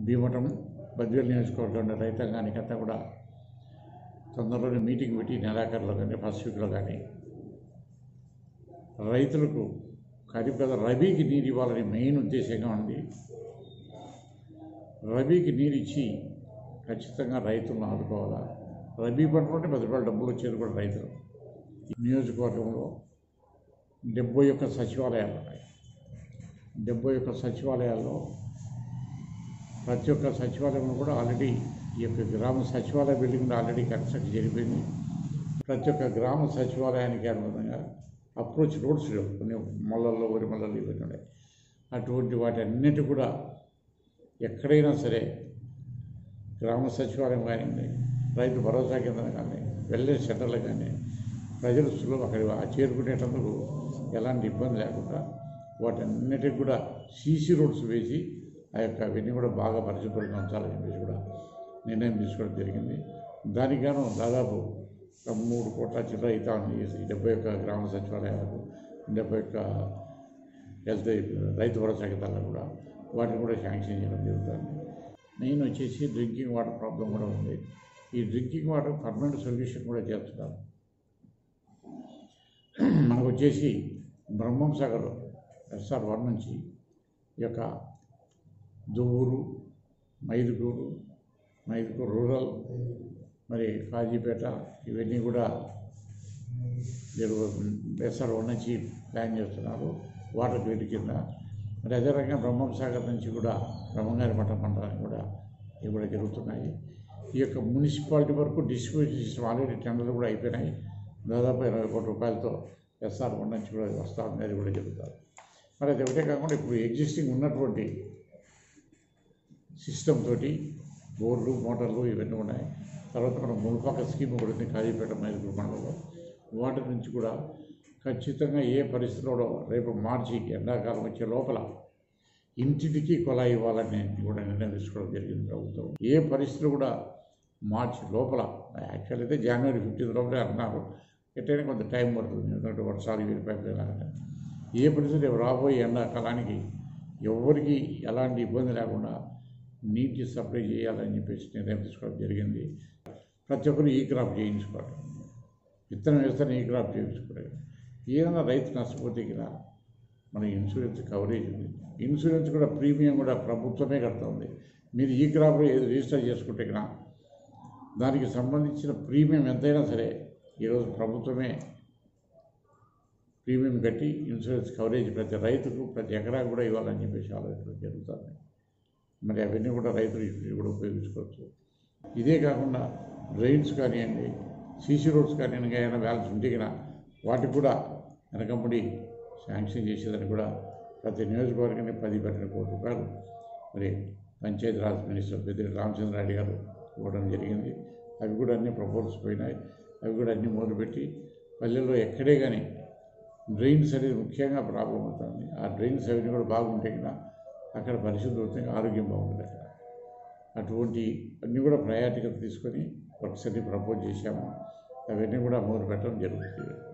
భీమటం బద్వేలు నియోజకవర్గంలో రైతాంగానికి అంతా కూడా తొందరలోనే మీటింగ్ పెట్టి నెలాఖరులో కానీ ఫస్ట్ వీక్లో కానీ రైతులకు ఖరీఫ్ కదా రబీకి నీరు ఇవ్వాలని మెయిన్ ఉద్దేశంగా ఉంది రబీకి నీరు ఇచ్చి ఖచ్చితంగా రైతులను ఆదుకోవాలా రబీ పంట ఉంటే పది రూపాయలు డబ్బులు వచ్చేది కూడా రైతులు ఈ నియోజకవర్గంలో డెబ్బై ఒక్క సచివాలయాలు ఉన్నాయి డెబ్బై ఒక్క సచివాలయాల్లో ప్రతి ఒక్క సచివాలయంలో కూడా ఆల్రెడీ ఈ యొక్క గ్రామ సచివాలయ బిల్డింగ్ ఆల్రెడీ కన్స్ట్రక్ట్ జరిగిపోయింది ప్రతి ఒక్క గ్రామ సచివాలయానికి అనుగుణంగా అప్రోచ్ రోడ్స్ లేవు కొన్ని మల్లల్లో వరి మల్లలు ఇవన్నీ ఉన్నాయి అటువంటి వాటి అన్నిటి కూడా ఎక్కడైనా సరే గ్రామ సచివాలయం కానివ్వండి రైతు భరోసా కేంద్రం కానీ వెళ్ళే సెంటర్లు కానీ ప్రజలు సులువు అక్కడ చేరుకునేటందుకు ఎలాంటి ఇబ్బంది లేకుండా వాటన్నిటికి కూడా సీసీ రోడ్స్ వేసి ఆ యొక్క అవన్నీ కూడా బాగా పరిశుభ్రంగా ఉంచాలని చెప్పేసి కూడా నిర్ణయం తీసుకోవడం జరిగింది దానికి గాను దాదాపు ఒక మూడు కోట్ల చిల్లర అవుతామని చేసి డెబ్బై ఒక్క గ్రామ సచివాలయాలకు డెబ్బై ఒక్క హెల్త్ రైతు భరోసా కేంద్రాలకు కూడా వాటిని కూడా శాంక్షన్ చేయడం జరుగుతుంది మెయిన్ వచ్చేసి డ్రింకింగ్ వాటర్ ప్రాబ్లం కూడా ఉంది ఈ డ్రింకింగ్ వాటర్ పర్మనెంట్ సొల్యూషన్ కూడా చేస్తున్నారు మనకు వచ్చేసి బ్రహ్మం సాగర్ ఎస్ఆర్ వన్ నుంచి ఈ యొక్క దువ్వూరు మైదుకూరు మైదుకూరు రూరల్ మరి కాజీపేట ఇవన్నీ కూడా మీరు ఎస్ఆర్ వన్ నుంచి ప్లాన్ చేస్తున్నారు వాటర్ గ్రిడ్ కింద మరి అదే రకంగా బ్రహ్మం సాగర్ నుంచి కూడా బ్రహ్మంగారి మఠం మండలానికి కూడా ఇవి కూడా జరుగుతున్నాయి ఈ యొక్క మున్సిపాలిటీ వరకు డిస్ట్రిబ్యూషన్ సిస్టమ్ ఆల్రెడీ టెండర్లు కూడా అయిపోయినాయి దాదాపు ఇరవై కోట్ల రూపాయలతో ఎస్ఆర్ వన్ నుంచి కూడా వస్తూ ఉంది అది కూడా జరుగుతుంది మరి అది ఒకటే కాకుండా ఇప్పుడు ఎగ్జిస్టింగ్ ఉన్నటువంటి సిస్టమ్ తోటి బోర్లు మోటార్లు ఇవన్నీ ఉన్నాయి తర్వాత మనం మునుపాక స్కీమ్ కూడా ఉంది కాజీపేట మైదుగురు మండలంలో వాటి నుంచి కూడా ఖచ్చితంగా ఏ పరిస్థితిలో రేపు మార్చి ఎండాకాలం వచ్చే లోపల ఇంటింటికి కొలాయి ఇవ్వాలని కూడా నిర్ణయం తీసుకోవడం జరిగింది ప్రభుత్వం ఏ పరిస్థితులు కూడా మార్చి లోపల యాక్చువల్ అయితే జనవరి ఫిఫ్టీన్త్ లోపలే అన్నారు ఎట్టయినా కొంత టైం పడుతుంది ఎందుకంటే వర్షాలు వెళ్ళిపోయిన ఏ పరిస్థితి రాబోయే ఎండాకాలానికి ఎవరికి ఎలాంటి ఇబ్బంది లేకుండా నీటి సప్లై చేయాలని చెప్పేసి నిర్ణయం తీసుకోవడం జరిగింది ప్రతి ఒక్కరు ఈ క్రాప్ చేయించుకోవడం విత్తనం వేస్తేనే ఈ క్రాప్ చేయించుకోవడం ఏదైనా రైతు నష్టపోతే కదా మన ఇన్సూరెన్స్ కవరేజ్ ఉంది ఇన్సూరెన్స్ కూడా ప్రీమియం కూడా ప్రభుత్వమే కడుతుంది మీరు ఈ క్రాప్లో ఏది రిజిస్టర్ చేసుకుంటే కదా దానికి సంబంధించిన ప్రీమియం ఎంతైనా సరే ఈరోజు ప్రభుత్వమే ప్రీమియం కట్టి ఇన్సూరెన్స్ కవరేజ్ ప్రతి రైతుకు ప్రతి ఎకరా కూడా ఇవ్వాలని చెప్పేసి ఆలోచన జరుగుతుంది మరి అవన్నీ కూడా రైతులు ఇవి కూడా ఉపయోగించుకోవచ్చు ఇదే కాకుండా డ్రైన్స్ కానివ్వండి సీసీ రోడ్స్ కానివ్వండి ఏమైనా బ్యాలెన్స్ ఉంటే కదా వాటికి కూడా వెనకంబడి శాంక్షన్ చేసేదని కూడా ప్రతి నియోజకవర్గానికి పది పన్నెండు కోట్ల రూపాయలు మరి పంచాయతీ రాజ్ మినిస్టర్ పెద్దిరెడ్డి రామచంద్రారెడ్డి గారు ఇవ్వడం జరిగింది అవి కూడా అన్ని ప్రపోజల్స్ పోయినాయి అవి కూడా అన్ని మొదలుపెట్టి పల్లెల్లో ఎక్కడే కానీ డ్రైన్స్ అనేది ముఖ్యంగా ప్రాబ్లం అవుతుంది ఆ డ్రైన్స్ అవన్నీ కూడా బాగుంటే కదా అక్కడ పరిశుభ్రతంగా ఆరోగ్యం బాగుంటుంది అక్కడ అటువంటి అన్నీ కూడా ప్రయారిటీగా తీసుకొని వర్క్స్ అన్ని ప్రపోజ్ చేశాము అవన్నీ కూడా మొదలు పెట్టడం జరుగుతుంది